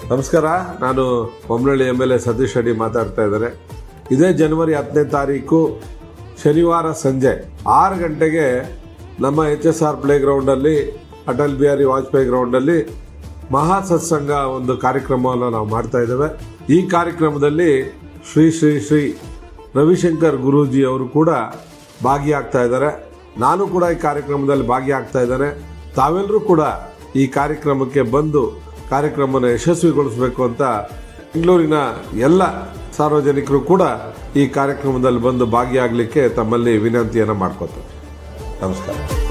ನಮಸ್ಕಾರ ನಾನು Bommanahalli M L A Satish Reddy ಮಾತಾಡ್ತಾ ಇದ್ದಾರೆ ಇದೇ ಜನವರಿ ಹತ್ತನೇ ತಾರೀಕು ಶನಿವಾರ ಸಂಜೆ ಆರು ಗಂಟೆಗೆ ನಮ್ಮ ಎಚ್ ಎಸ್ ಆರ್ ಪ್ಲೇ ಗ್ರೌಂಡಲ್ಲಿ ಅಟಲ್ ಬಿಹಾರಿ ವಾಜಪೇಯಿ ಗ್ರೌಂಡಲ್ಲಿ ಮಹಾ ಸತ್ಸಂಗ ಒಂದು ಕಾರ್ಯಕ್ರಮವನ್ನು ನಾವು ಮಾಡ್ತಾ ಇದ್ದೇವೆ ಈ ಕಾರ್ಯಕ್ರಮದಲ್ಲಿ ಶ್ರೀ ಶ್ರೀ ಶ್ರೀ ರವಿಶಂಕರ್ ಗುರೂಜಿ ಅವರು ಕೂಡ ಭಾಗಿಯಾಗ್ತಾ ಇದ್ದಾರೆ ನಾನು ಕೂಡ ಈ ಕಾರ್ಯಕ್ರಮದಲ್ಲಿ ಭಾಗಿಯಾಗ್ತಾ ಇದ್ದೇನೆ ತಾವೆಲ್ಲರೂ ಕೂಡ ಈ ಕಾರ್ಯಕ್ರಮಕ್ಕೆ ಬಂದು ಕಾರ್ಯಕ್ರಮನ ಯಶಸ್ವಿಗೊಳಿಸಬೇಕು ಅಂತ ಬೆಂಗಳೂರಿನ ಎಲ್ಲ ಸಾರ್ವಜನಿಕರು ಕೂಡ ಈ ಕಾರ್ಯಕ್ರಮದಲ್ಲಿ ಬಂದು ಭಾಗಿಯಾಗಲಿಕ್ಕೆ ತಮ್ಮಲ್ಲಿ ವಿನಂತಿಯನ್ನು ಮಾಡ್ಕೋತಾರೆ ನಮಸ್ಕಾರ